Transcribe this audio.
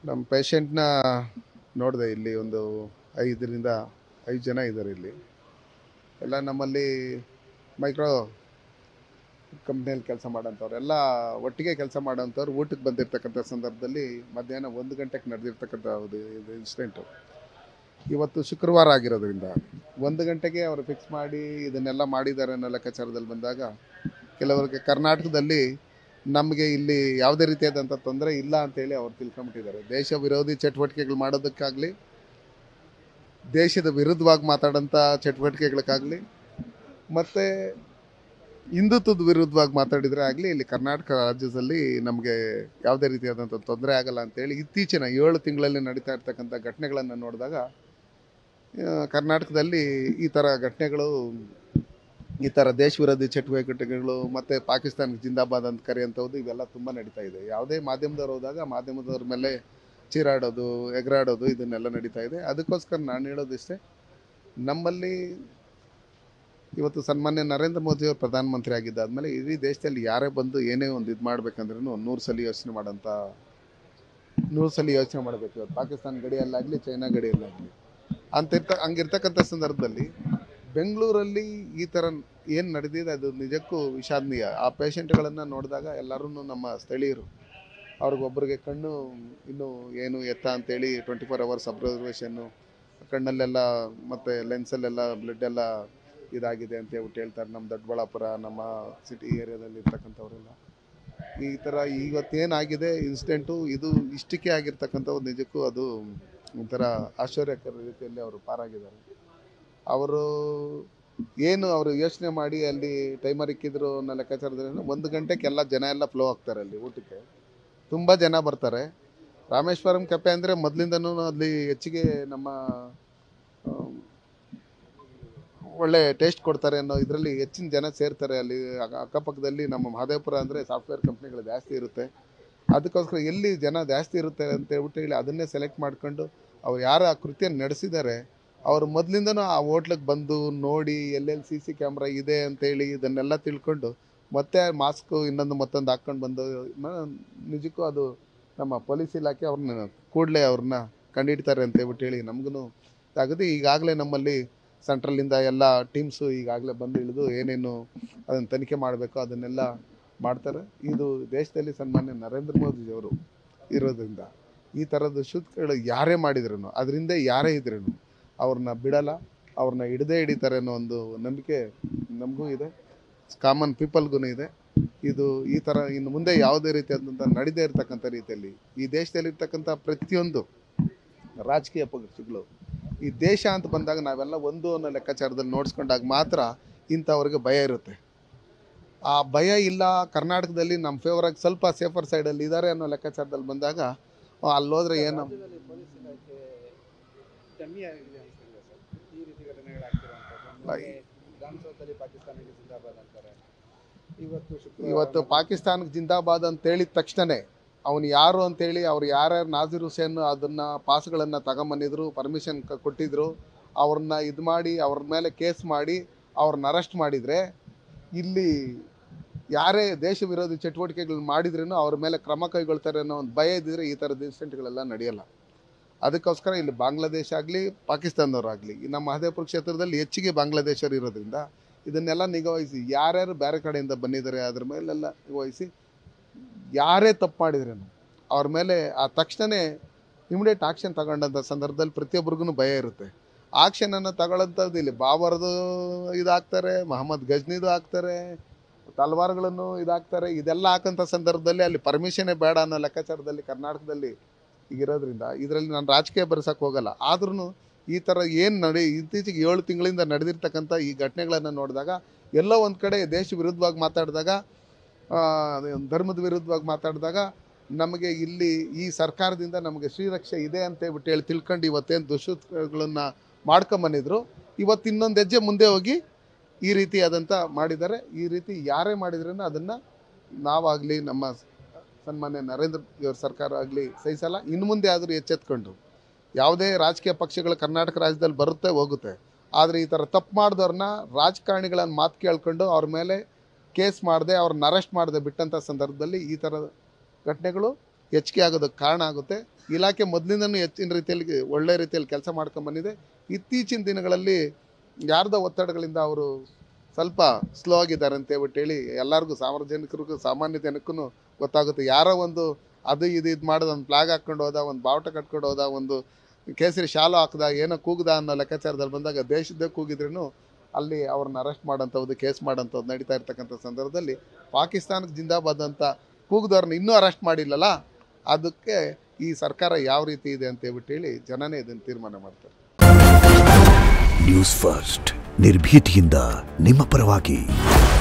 ನಮ್ಮ ಪೇಷಂಟ್ನ ನೋಡಿದೆ ಇಲ್ಲಿ ಒಂದು ಐದರಿಂದ ಐದು ಜನ ಇದ್ದಾರೆ ಇಲ್ಲಿ ಎಲ್ಲ ನಮ್ಮಲ್ಲಿ ಮೈಕ್ರೋ ಕಂಪ್ನಿಯಲ್ಲಿ ಕೆಲಸ ಮಾಡೋಂಥವ್ರು ಎಲ್ಲ ಒಟ್ಟಿಗೆ ಕೆಲಸ ಮಾಡೋಂಥವ್ರು ಊಟಕ್ಕೆ ಬಂದಿರತಕ್ಕಂಥ ಸಂದರ್ಭದಲ್ಲಿ ಮಧ್ಯಾಹ್ನ ಒಂದು ಗಂಟೆಗೆ ನಡೆದಿರ್ತಕ್ಕಂಥ ಒಂದು ಇದು ಇನ್ಸಿಡೆಂಟು ಇವತ್ತು ಶುಕ್ರವಾರ ಆಗಿರೋದ್ರಿಂದ ಒಂದು ಗಂಟೆಗೆ ಅವರು ಫಿಕ್ಸ್ ಮಾಡಿ ಇದನ್ನೆಲ್ಲ ಮಾಡಿದ್ದಾರೆ ಅನ್ನೋ ಲೆಕ್ಕಾಚಾರದಲ್ಲಿ ಬಂದಾಗ ಕೆಲವರಿಗೆ ಕರ್ನಾಟಕದಲ್ಲಿ ನಮಗೆ ಇಲ್ಲಿ ಯಾವುದೇ ರೀತಿಯಾದಂಥ ತೊಂದರೆ ಇಲ್ಲ ಅಂತೇಳಿ ಅವ್ರು ತಿಳ್ಕೊಂಬಿಟ್ಟಿದ್ದಾರೆ ದೇಶ ವಿರೋಧಿ ಚಟುವಟಿಕೆಗಳು ಮಾಡೋದಕ್ಕಾಗಲಿ ದೇಶದ ವಿರುದ್ಧವಾಗಿ ಮಾತಾಡೋಂಥ ಚಟುವಟಿಕೆಗಳಕ್ಕಾಗಲಿ ಮತ್ತು ಹಿಂದುತ್ವದ ವಿರುದ್ಧವಾಗಿ ಮಾತಾಡಿದರೆ ಆಗಲಿ ಇಲ್ಲಿ ಕರ್ನಾಟಕ ರಾಜ್ಯದಲ್ಲಿ ನಮಗೆ ಯಾವುದೇ ರೀತಿಯಾದಂಥ ತೊಂದರೆ ಆಗಲ್ಲ ಅಂತೇಳಿ ಇತ್ತೀಚಿನ ಏಳು ತಿಂಗಳಲ್ಲಿ ನಡೀತಾ ಇರ್ತಕ್ಕಂಥ ಘಟನೆಗಳನ್ನು ನೋಡಿದಾಗ ಆ, ಕರ್ನಾಟಕದಲ್ಲಿ ಈ ಥರ ಘಟನೆಗಳು ಈ ಥರ ದೇಶ ವಿರೋಧಿ ಚಟುವಟಿಕೆಗಳು ಮತ್ತು ಪಾಕಿಸ್ತಾನಕ್ಕೆ ಜಿಂದಾಬಾದ್ ಅಂತ ಕರೆಯುವಂಥದ್ದು ಇವೆಲ್ಲ ತುಂಬ ನಡೀತಾ ಇದೆ ಯಾವುದೇ ಮಾಧ್ಯಮದವ್ರು ಹೋದಾಗ ಮಾಧ್ಯಮದವ್ರ ಮೇಲೆ ಚೀರಾಡೋದು ಎಗರಾಡೋದು ಇದನ್ನೆಲ್ಲ ನಡೀತಾ ಇದೆ ಅದಕ್ಕೋಸ್ಕರ ನಾನು ಹೇಳೋದಿಷ್ಟೇ ನಮ್ಮಲ್ಲಿ ಇವತ್ತು ಸನ್ಮಾನ್ಯ ನರೇಂದ್ರ ಮೋದಿಯವರು ಪ್ರಧಾನಮಂತ್ರಿ ಆಗಿದ್ದಾದ್ಮೇಲೆ ಇಡೀ ದೇಶದಲ್ಲಿ ಯಾರೇ ಬಂದು ಏನೇ ಒಂದು ಇದು ಮಾಡ್ಬೇಕಂದ್ರೂ ನೂರು ಸಲ ಯೋಚನೆ ಮಾಡೋಂಥ ನೂರು ಸಲ ಯೋಚನೆ ಮಾಡಬೇಕು ಇವತ್ತು ಪಾಕಿಸ್ತಾನ ಗಡಿಯಲ್ಲಾಗಲಿ ಚೈನಾ ಗಡಿಯಲ್ಲಾಗಲಿ ಅಂತಿರ್ತ ಹಂಗಿರ್ತಕ್ಕಂಥ ಸಂದರ್ಭದಲ್ಲಿ ಬೆಂಗಳೂರಲ್ಲಿ ಈ ಥರ ಏನು ನಡೆದಿದೆ ಅದು ನಿಜಕ್ಕೂ ವಿಷಾದನೀಯ ಆ ಪೇಷಂಟ್ಗಳನ್ನು ನೋಡಿದಾಗ ಎಲ್ಲರೂ ನಮ್ಮ ಸ್ಥಳೀಯರು ಅವ್ರಿಗೊಬ್ಬರಿಗೆ ಕಣ್ಣು ಇನ್ನೂ ಏನು ಎತ್ತ ಅಂತೇಳಿ ಟ್ವೆಂಟಿ ಫೋರ್ ಅವರ್ಸ್ ಅಬ್ಸರ್ವೇಷನ್ನು ಕಣ್ಣಲ್ಲೆಲ್ಲ ಮತ್ತು ಲೆನ್ಸಲ್ಲೆಲ್ಲ ಬ್ಲಡ್ ಎಲ್ಲ ಇದಾಗಿದೆ ಅಂತ ಹೇಳ್ಬಿಟ್ಟು ಹೇಳ್ತಾರೆ ನಮ್ಮ ದೊಡ್ಡಬಳ್ಳಾಪುರ ನಮ್ಮ ಸಿಟಿ ಏರಿಯಾದಲ್ಲಿ ಇರ್ತಕ್ಕಂಥವರೆಲ್ಲ ಈ ಥರ ಇವತ್ತೇನಾಗಿದೆ ಇನ್ಸಿಡೆಂಟು ಇದು ಇಷ್ಟಕ್ಕೆ ಆಗಿರ್ತಕ್ಕಂಥ ಒಂದು ನಿಜಕ್ಕೂ ಅದು ಒಂಥರ ಆಶ್ಚರ್ಯಕರ ರೀತಿಯಲ್ಲಿ ಅವರು ಪಾರಾಗಿದ್ದಾರೆ ಅವರು ಏನು ಅವರು ಯೋಚನೆ ಮಾಡಿ ಅಲ್ಲಿ ಟೈಮರ್ ಇಕ್ಕಿದ್ರು ಅನ್ನೋ ಲೆಕ್ಕಾಚಾರದಲ್ಲಿ ಒಂದು ಗಂಟೆಗೆ ಎಲ್ಲ ಜನ ಎಲ್ಲ ಫ್ಲೋ ಆಗ್ತಾರೆ ಅಲ್ಲಿ ಊಟಕ್ಕೆ ತುಂಬ ಜನ ಬರ್ತಾರೆ ರಾಮೇಶ್ವರಂ ಕೆಫೆ ಅಂದರೆ ಮೊದಲಿಂದನೂ ಅಲ್ಲಿ ಹೆಚ್ಚಿಗೆ ನಮ್ಮ ಆಮ್, ಒಳ್ಳೆ ಟೇಸ್ಟ್ ಕೊಡ್ತಾರೆ ಅನ್ನೋ ಇದರಲ್ಲಿ ಹೆಚ್ಚಿನ ಜನ ಸೇರ್ತಾರೆ ಅಲ್ಲಿ ಅಕ್ಕ- ಅಕ್ಕಪಕ್ಕದಲ್ಲಿ ನಮ್ಮ ಮಹದೇವಪುರ ಅಂದರೆ ಸಾಫ್ಟ್ವೇರ್ ಕಂಪ್ನಿಗಳು ಜಾಸ್ತಿ ಇರುತ್ತೆ ಅದಕ್ಕೋಸ್ಕರ ಎಲ್ಲಿ ಜನ ಜಾಸ್ತಿ ಇರುತ್ತೆ ಅಂತ ಹೇಳ್ಬಿಟ್ಟು ಹೇಳಿ ಅದನ್ನೇ ಸೆಲೆಕ್ಟ್ ಮಾಡ್ಕೊಂಡು ಅವ್ರು ಯಾರು ಆ ಕೃತ್ಯ ನಡೆಸಿದ್ದಾರೆ ಅವರು ಮೊದಲಿಂದನೂ ಆ ಹೋಟ್ಲಿಗೆ ಬಂದು ನೋಡಿ ಎಲ್ಲೆಲ್ಲಿ ಸಿ ಸಿ ಕ್ಯಾಮ್ರಾ ಇದೆ ಅಂತೇಳಿ ಇದನ್ನೆಲ್ಲ ತಿಳ್ಕೊಂಡು ಮತ್ತೆ ಮಾಸ್ಕು ಇನ್ನೊಂದು ಮತ್ತೊಂದು ಹಾಕ್ಕೊಂಡು ಬಂದು ನ- ನಿಜಕ್ಕೂ ಅದು ನಮ್ಮ ಪೊಲೀಸ್ ಇಲಾಖೆ ಅವ್ರನ್ನ ಕೂಡಲೇ ಅವ್ರನ್ನ ಕಂಡಿಡ್ತಾರೆ ಅಂತ ಹೇಳ್ಬಿಟ್ಟು ಹೇಳಿ ನಮಗೂ ಆಗುತ್ತೆ ಈಗಾಗಲೇ ನಮ್ಮಲ್ಲಿ ಸೆಂಟ್ರಲಿಂದ ಎಲ್ಲ ಟೀಮ್ಸು ಈಗಾಗಲೇ ಬಂದು ಇಳಿದು ಏನೇನು ಅದನ್ನು ತನಿಖೆ ಮಾಡಬೇಕು ಅದನ್ನೆಲ್ಲ ಮಾಡ್ತಾರೆ ಇದು ದೇಶದಲ್ಲಿ ಸನ್ಮಾನ್ಯ ನರೇಂದ್ರ ಮೋದಿಜಿಯವರು ಇರೋದ್ರಿಂದ ಈ ಥರದ ಶುದ್ಧಗಳು ಯಾರೇ ಮಾಡಿದ್ರು ಅದರಿಂದ ಯಾರೇ ಇದ್ರೂ ಅವ್ರನ್ನ ಬಿಡಲ್ಲ ಅವ್ರನ್ನ ಹಿಡ್ದೇ ಹಿಡಿತಾರೆ ಅನ್ನೋ ಒಂದು ನಂಬಿಕೆ ನಮಗೂ ಇದೆ ಕಾಮನ್ ಪೀಪಲ್ಗೂ ಇದೆ ಇದು ಈ ಥರ ಇನ್ನು ಮುಂದೆ ಯಾವುದೇ ರೀತಿಯಾದಂಥ ನಡೀದೇ ಇರತಕ್ಕಂಥ ರೀತಿಯಲ್ಲಿ ಈ ದೇಶದಲ್ಲಿ ಇರ್ತಕ್ಕಂಥ ಪ್ರತಿಯೊಂದು ರಾಜಕೀಯ ಪಕ್ಷಗಳು ಈ ದೇಶ ಅಂತ ಬಂದಾಗ ನಾವೆಲ್ಲ ಒಂದು ಅನ್ನೋ ಲೆಕ್ಕಾಚಾರದಲ್ಲಿ ನೋಡಿಸ್ಕೊಂಡಾಗ ಮಾತ್ರ ಇಂಥವ್ರಿಗೆ ಭಯ ಇರುತ್ತೆ ಆ ಭಯ ಇಲ್ಲ ಕರ್ನಾಟಕದಲ್ಲಿ ನಮ್ಮ ಫೇವರಾಗಿ ಸ್ವಲ್ಪ ಸೇಫರ್ ಸೈಡಲ್ಲಿ ಇದ್ದಾರೆ ಅನ್ನೋ ಲೆಕ್ಕಾಚಾರದಲ್ಲಿ ಬಂದಾಗ ಆ, ಅಲ್ಲಿ ಹೋದ್ರೆ ಏನು ರಾಜ್ಯದಲ್ಲಿ ಪೊಲೀಸ್ ಇಲಾಖೆ ಡಮ್ಮಿ ಆಗಿದೆ ಅನ್ಸುತ್ತೆ ಸರ್ ಈ ರೀತಿ ಘಟನೆಗಳಾಗ್ತಿರುವಂಥದ್ದು ಮೊನ್ನೆ ವಿಧಾನಸೌಧದಲ್ಲಿ ಪಾಕಿಸ್ತಾನಕ್ಕೆ ಜಿಂದಾಬಾದ್ ಅಂತಾರೆ ಇವತ್ತು ಶುಕ್ರವಾರ ಇವತ್ತು ಪಾಕಿಸ್ತಾನಕ್ಕೆ ಜಿಂದಾಬಾದ್ ಅಂತ ಹೇಳಿದ ತಕ್ಷಣನೇ ಅವನು ಯಾರು ಅಂತೇಳಿ ಅವ್ರು ಯಾರ್ಯಾರು ನಾಜಿರ್ ಹುಸೇನ್ ಅದನ್ನ ಪಾಸ್ಗಳನ್ನು ತಗೊಂಬಂದಿದ್ರು ಪರ್ಮಿಷನ್ ಕೊಟ್ಟಿದ್ರು ಅವ್ರನ್ನ ಇದು ಮಾಡಿ ಅವ್ರ ಮೇಲೆ ಕೇಸ್ ಮಾಡಿ ಅವ್ರನ್ನ ಅರೆಸ್ಟ್ ಮಾಡಿದರೆ ಇಲ್ಲಿ ಯಾರೇ ದೇಶ ವಿರೋಧಿ ಚಟುವಟಿಕೆಗಳು ಮಾಡಿದ್ರೂ ಅವ್ರ ಮೇಲೆ ಕ್ರಮ ಕೈಗೊಳ್ತಾರೆ ಅನ್ನೋ ಒಂದು ಭಯ ಇದ್ದಿದ್ರೆ ಈ ಥರದ ಇನ್ಸಿಡೆಂಟ್ಗಳೆಲ್ಲ ನಡೆಯಲ್ಲ ಅದಕ್ಕೋಸ್ಕರ ಇಲ್ಲಿ ಬಾಂಗ್ಲಾದೇಶ ಆಗಲಿ ಪಾಕಿಸ್ತಾನದವರಾಗಲಿ ನಮ್ಮ ಮಹದೇವಪುರ ಕ್ಷೇತ್ರದಲ್ಲಿ ಹೆಚ್ಚಿಗೆ ಬಾಂಗ್ಲಾದೇಶರು ಇರೋದ್ರಿಂದ ಇದನ್ನೆಲ್ಲ ನಿಗಾವಹಿಸಿ ಯಾರ್ಯಾರು ಬೇರೆ ಕಡೆಯಿಂದ ಬಂದಿದ್ದಾರೆ ಅದ್ರ ಮೇಲೆಲ್ಲ ನಿಗಾವಹಿಸಿ ಯಾರೇ ತಪ್ಪು ಮಾಡಿದ್ರೇನು ಅವ್ರ ಮೇಲೆ ಆ ತಕ್ಷಣನೇ ಇಮಿಡಿಯೇಟ್ ಆಕ್ಷನ್ ತಗೊಂಡಂಥ ಸಂದರ್ಭದಲ್ಲಿ ಪ್ರತಿಯೊಬ್ಬರಿಗೂ ಭಯ ಇರುತ್ತೆ ಆಕ್ಷನನ್ನು ತಗೊಳ್ಳೋಂಥದ್ದು ಇಲ್ಲಿ ಬಾಬರ್ದು ಇದಾಗ್ತಾರೆ ಮೊಹಮ್ಮದ್ ಗಜ್ನಿದು ಹಾಕ್ತಾರೆ ತಲವಾರುಗಳನ್ನು ಇದಾಗ್ತಾರೆ ಇದೆಲ್ಲ ಹಾಕೋಂಥ ಸಂದರ್ಭದಲ್ಲಿ ಅಲ್ಲಿ ಪರ್ಮಿಷನ್ನೇ ಬೇಡ ಅನ್ನೋ ಲೆಕ್ಕಾಚಾರದಲ್ಲಿ ಕರ್ನಾಟಕದಲ್ಲಿ ಈಗಿರೋದ್ರಿಂದ ಇದರಲ್ಲಿ ನಾನು ರಾಜಕೀಯ ಬರ್ಸಕ್ಕೆ ಹೋಗಲ್ಲ ಆದ್ರೂ ಈ ಥರ ಏನು ನಡೆ ಇತ್ತೀಚೆಗೆ ಏಳು ತಿಂಗಳಿಂದ ನಡೆದಿರ್ತಕ್ಕಂಥ ಈ ಘಟನೆಗಳನ್ನು ನೋಡಿದಾಗ ಎಲ್ಲೋ ಒಂದು ಕಡೆ ದೇಶ ವಿರುದ್ಧವಾಗಿ ಮಾತಾಡಿದಾಗ ಆ, ಧರ್ಮದ ವಿರುದ್ಧವಾಗಿ ಮಾತಾಡಿದಾಗ ನಮಗೆ ಇಲ್ಲಿ ಈ ಸರ್ಕಾರದಿಂದ ನಮಗೆ ಶ್ರೀರಕ್ಷೆ ಇದೆ ಅಂತ ಹೇಳ್ಬಿಟ್ಟು ಹೇಳಿ ತಿಳ್ಕೊಂಡು ಇವತ್ತೇನು ದುಷ್ಕೃತ್ಯಗಳನ್ನು ಮಾಡ್ಕೊಂಬಂದಿದ್ರು ಇವತ್ತು ಇನ್ನೊಂದು ಹೆಜ್ಜೆ ಮುಂದೆ ಹೋಗಿ ಈ ರೀತಿಯಾದಂಥ ಮಾಡಿದ್ದಾರೆ ಈ ರೀತಿ ಯಾರೇ ಮಾಡಿದ್ರೂ ಅದನ್ನು ನಾವಾಗಲಿ ನಮ್ಮ ಸನ್ಮಾನ್ಯ ನರೇಂದ್ರ ಇವ್ರ ಸರ್ಕಾರ ಆಗಲಿ ಸಹಿಸಲ್ಲ ಇನ್ನು ಮುಂದೆ ಆದರೂ ಎಚ್ಚೆತ್ಕೊಂಡು ಯಾವುದೇ ರಾಜಕೀಯ ಪಕ್ಷಗಳು ಕರ್ನಾಟಕ ರಾಜ್ಯದಲ್ಲಿ ಬರುತ್ತೆ ಹೋಗುತ್ತೆ ಆದರೆ ಈ ಥರ ತಪ್ಪು ಮಾಡಿದವ್ರನ್ನ ರಾಜಕಾರಣಿಗಳನ್ನ ಮಾತು ಕೇಳ್ಕೊಂಡು ಅವ್ರ ಮೇಲೆ ಕೇಸ್ ಮಾಡದೆ ಅವ್ರನ್ನ ಅರೆಸ್ಟ್ ಮಾಡದೆ ಬಿಟ್ಟಂಥ ಸಂದರ್ಭದಲ್ಲಿ ಈ ಥರ ಘಟನೆಗಳು ಹೆಚ್ಚಿಗೆ ಆಗೋದಕ್ಕೆ ಕಾರಣ ಆಗುತ್ತೆ ಇಲಾಖೆ ಮೊದಲಿಂದನೂ ಹೆಚ್ಚಿನ ರೀತಿಯಲ್ಲಿ ಒಳ್ಳೆ ರೀತಿಯಲ್ಲಿ ಕೆಲಸ ಮಾಡ್ಕೊಂಬಂದಿದೆ ಇತ್ತೀಚಿನ ದಿನಗಳಲ್ಲಿ ಯಾರ್ದೋ ಒತ್ತಡಗಳಿಂದ ಅವರು ಸ್ವಲ್ಪ ಸ್ಲೋ ಆಗಿದ್ದಾರೆ ಅಂತ ಹೇಳ್ಬಿಟ್ಟು ಹೇಳಿ ಎಲ್ಲರಿಗೂ ಸಾರ್ವಜನಿಕರಿಗೂ ಸಾಮಾನ್ಯ ಜನಕ್ಕೂ ಗೊತ್ತಾಗುತ್ತೆ ಯಾರೋ ಒಂದು ಅದು ಇದು ಇದು ಮಾಡೋದು ಒಂದು ಫ್ಲಾಗ್ ಹಾಕ್ಕೊಂಡು ಹೋದ ಒಂದು ಬಾವುಟ ಕಟ್ಕೊಂಡು ಹೋದ ಒಂದು ಕೇಸರಿ ಶಾಲು ಹಾಕ್ದ ಏನೋ ಕೂಗ್ದ ಅನ್ನೋ ಲೆಕ್ಕಾಚಾರದಲ್ಲಿ ಬಂದಾಗ ದೇಶದ್ದೇ ಕೂಗಿದ್ರೂ ಅಲ್ಲಿ ಅವ್ರನ್ನ ಅರೆಸ್ಟ್ ಮಾಡೋಂಥದ್ದು ಕೇಸ್ ಮಾಡೋಂಥದ್ದು ನಡೀತಾ ಇರ್ತಕ್ಕಂಥ ಸಂದರ್ಭದಲ್ಲಿ ಪಾಕಿಸ್ತಾನಕ್ಕೆ ಜಿಂದಾಬಾದ್ ಅಂತ ಕೂಗಿದವ್ರನ್ನ ಇನ್ನೂ ಅರೆಸ್ಟ್ ಮಾಡಿಲ್ಲಲ್ಲ ಅದಕ್ಕೆ ಈ ಸರ್ಕಾರ ಯಾವ ರೀತಿ ಇದೆ ಅಂತ ಹೇಳ್ಬಿಟ್ಟು ಹೇಳಿ ಜನನೇ ಇದನ್ನು ತೀರ್ಮಾನ ಮಾಡ್ತಾರೆ ನ್ಯೂಸ್ ಫಸ್ಟ್ ನಿರ್ಭೀತಿಯಿಂದ ನಿಮ್ಮ ಪರವಾಗಿ